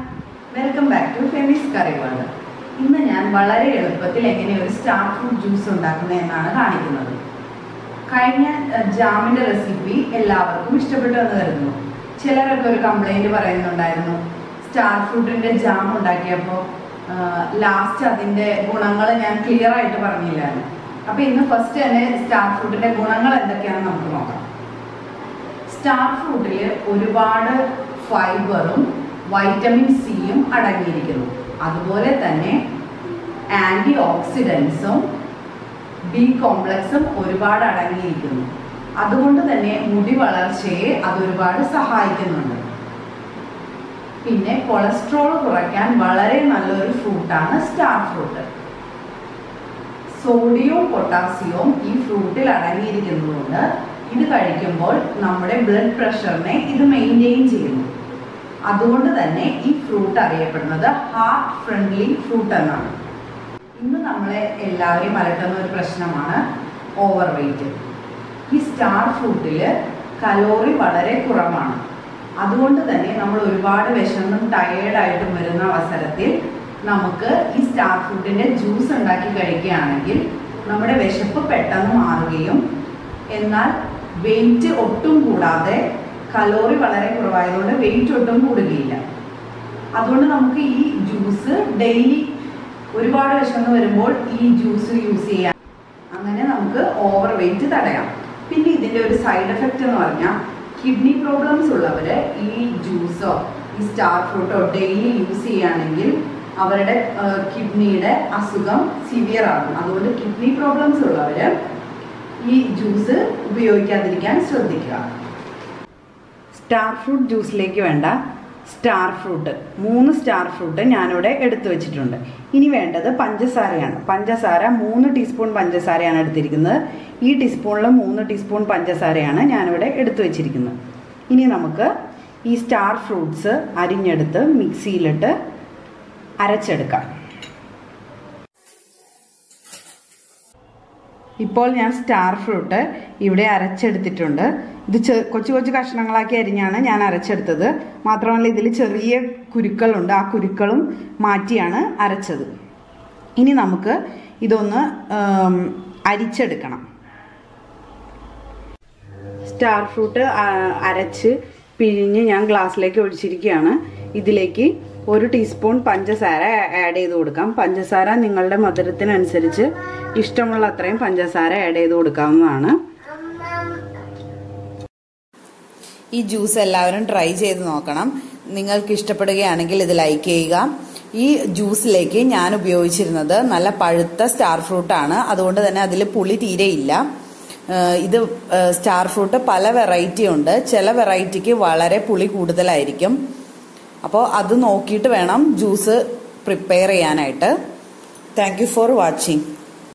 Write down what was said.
welcome back to Femi's curry world ഇന്ന് ഞാൻ വളരെ എളുപ്പത്തിൽ എങ്ങനെ ഒരു സ്റ്റാർ ഫ്രൂട്ട് ജ്യൂസ് ഉണ്ടാക്കുന്നത് എന്നാണ് കാണിക്കുന്നത് കഴിഞ്ഞ അഹ്, ജാമിന്റെ റെസിപ്പി എല്ലാവർക്കും ഇഷ്ടപ്പെട്ടു എന്ന് കരുതുന്നു ചിലരൊക്കെ ഒരു കംപ്ലൈന്റ് പറയുന്നുണ്ടായിരുന്നു സ്റ്റാർ ഫ്രൂട്ടിന്റെ ജാം ഉണ്ടാക്കിയപ്പോൾ ലാസ്റ്റ് അതിന്റെ ഗുണങ്ങൾ ഞാൻ ക്ലിയർ ആയിട്ട് പറഞ്ഞില്ലായിരുന്നു അപ്പൊ ഇന്ന് ഫസ്റ്റ് തന്നെ സ്റ്റാർ ഫ്രൂട്ടിന്റെ ഗുണങ്ങൾ എന്തൊക്കെയാണെന്ന് നമുക്ക് നോക്കാം സ്റ്റാർ ഫ്രൂട്ടിൽ ഒരുപാട് ഫൈബറും വൈറ്റമിൻ സിയും അടങ്ങിയിരിക്കുന്നു അതുപോലെ തന്നെ ആൻറ്റി ഓക്സിഡൻസും ബി കോംപ്ലക്സും ഒരുപാട് അടങ്ങിയിരിക്കുന്നു അതുകൊണ്ട് തന്നെ മുടി വളർച്ചയെ അത് ഒരുപാട് സഹായിക്കുന്നുണ്ട് പിന്നെ കൊളസ്ട്രോൾ കുറയ്ക്കാൻ വളരെ നല്ലൊരു ഫ്രൂട്ടാണ് സ്റ്റാർ ഫ്രൂട്ട് സോഡിയവും പൊട്ടാസ്യവും ഈ ഫ്രൂട്ടിൽ അടങ്ങിയിരിക്കുന്നതുകൊണ്ട് ഇത് കഴിക്കുമ്പോൾ നമ്മുടെ ബ്ലഡ് പ്രഷറിനെ ഇത് മെയിൻറ്റെയിൻ ചെയ്യുന്നു അതുകൊണ്ട് തന്നെ ഈ ഫ്രൂട്ട് അറിയപ്പെടുന്നത് ഹാർട്ട് ഫ്രണ്ട്ലി ഫ്രൂട്ട് എന്നാണ് ഇന്ന് നമ്മളെ എല്ലാവരെയും അലട്ടുന്ന ഒരു പ്രശ്നമാണ് ഓവർ വെയിറ്റ് ഈ സ്റ്റാർ ഫ്രൂട്ടിൽ കലോറി വളരെ കുറവാണ് അതുകൊണ്ട് തന്നെ നമ്മൾ ഒരുപാട് വിശന്നും ടയേർഡായിട്ടും വരുന്ന അവസരത്തിൽ നമുക്ക് ഈ സ്റ്റാർ ഫ്രൂട്ടിൻ്റെ ജ്യൂസ് ഉണ്ടാക്കി കഴിക്കുകയാണെങ്കിൽ നമ്മുടെ വിശപ്പ് പെട്ടെന്ന് മാറുകയും എന്നാൽ വെയിറ്റ് ഒട്ടും കൂടാതെ കലോറി വളരെ കുറവായതുകൊണ്ട് വെയിറ്റ് ഒട്ടും കൂടുകയില്ല അതുകൊണ്ട് നമുക്ക് ഈ ജ്യൂസ് ഡെയിലി ഒരുപാട് വിശന്ന് വരുമ്പോൾ ഈ ജ്യൂസ് യൂസ് ചെയ്യാം അങ്ങനെ നമുക്ക് ഓവർ വെയിറ്റ് തടയാം പിന്നെ ഇതിൻ്റെ ഒരു സൈഡ് എഫക്റ്റ് എന്ന് പറഞ്ഞാൽ കിഡ്നി പ്രോബ്ലംസ് ഉള്ളവർ ഈ ജ്യൂസോ ഈ സ്റ്റാർ ഫ്രൂട്ടോ ഡെയിലി യൂസ് ചെയ്യുകയാണെങ്കിൽ അവരുടെ കിഡ്നിയുടെ അസുഖം സിവിയർ ആകും അതുകൊണ്ട് കിഡ്നി പ്രോബ്ലംസ് ഉള്ളവർ ഈ ജ്യൂസ് ഉപയോഗിക്കാതിരിക്കാൻ ശ്രദ്ധിക്കുക സ്റ്റാർ ഫ്രൂട്ട് ജ്യൂസിലേക്ക് വേണ്ട സ്റ്റാർ ഫ്രൂട്ട് മൂന്ന് സ്റ്റാർ ഫ്രൂട്ട് ഞാനിവിടെ എടുത്തു വെച്ചിട്ടുണ്ട് ഇനി വേണ്ടത് പഞ്ചസാരയാണ് പഞ്ചസാര മൂന്ന് ടീസ്പൂൺ പഞ്ചസാരയാണ് എടുത്തിരിക്കുന്നത് ഈ ടീസ്പൂണിൽ മൂന്ന് ടീസ്പൂൺ പഞ്ചസാരയാണ് ഞാനിവിടെ എടുത്തു വെച്ചിരിക്കുന്നത് ഇനി നമുക്ക് ഈ സ്റ്റാർ ഫ്രൂട്ട്സ് അരിഞ്ഞെടുത്ത് മിക്സിയിലിട്ട് അരച്ചെടുക്കാം ഇപ്പോൾ ഞാൻ സ്റ്റാർ ഫ്രൂട്ട് ഇവിടെ അരച്ചെടുത്തിട്ടുണ്ട് ഇത് ചെ കൊച്ചു കൊച്ചു കഷ്ണങ്ങളാക്കി അരിഞ്ഞാണ് ഞാൻ അരച്ചെടുത്തത് മാത്രമല്ല ഇതിൽ ചെറിയ കുരുക്കളുണ്ട് ആ കുരുക്കളും മാറ്റിയാണ് അരച്ചത് ഇനി നമുക്ക് ഇതൊന്ന് ഉം, അരിച്ചെടുക്കണം സ്റ്റാർ ഫ്രൂട്ട് ആ- അരച്ച് പിഴിഞ്ഞ് ഞാൻ ഗ്ലാസ്സിലേക്ക് ഒഴിച്ചിരിക്കുകയാണ് ഇതിലേക്ക് ഒരു ടീസ്പൂൺ പഞ്ചസാര ആഡ് ചെയ്ത് കൊടുക്കാം പഞ്ചസാര നിങ്ങളുടെ മധുരത്തിനനുസരിച്ച് ഇഷ്ടമുള്ള അത്രയും പഞ്ചസാര ആഡ് ചെയ്ത് കൊടുക്കാവുന്നതാണ് ഈ ജ്യൂസ് എല്ലാവരും ട്രൈ ചെയ്ത് നോക്കണം നിങ്ങൾക്ക് ഇഷ്ടപ്പെടുകയാണെങ്കിൽ ഇത് ലൈക്ക് ചെയ്യുക ഈ ജ്യൂസിലേക്ക് ഞാൻ ഉപയോഗിച്ചിരുന്നത് നല്ല പഴുത്ത സ്റ്റാർ ഫ്രൂട്ടാണ് അതുകൊണ്ട് തന്നെ അതിൽ പുളി തീരെയില്ല ഏഹ് ഇത് ഏഹ് സ്റ്റാർ ഫ്രൂട്ട് പല വെറൈറ്റി ഉണ്ട് ചില വെറൈറ്റിക്ക് വളരെ പുളി കൂടുതലായിരിക്കും അപ്പോൾ അത് നോക്കിയിട്ട് വേണം ജ്യൂസ് പ്രിപ്പയർ ചെയ്യാനായിട്ട് താങ്ക് യു ഫോർ വാച്ചിങ്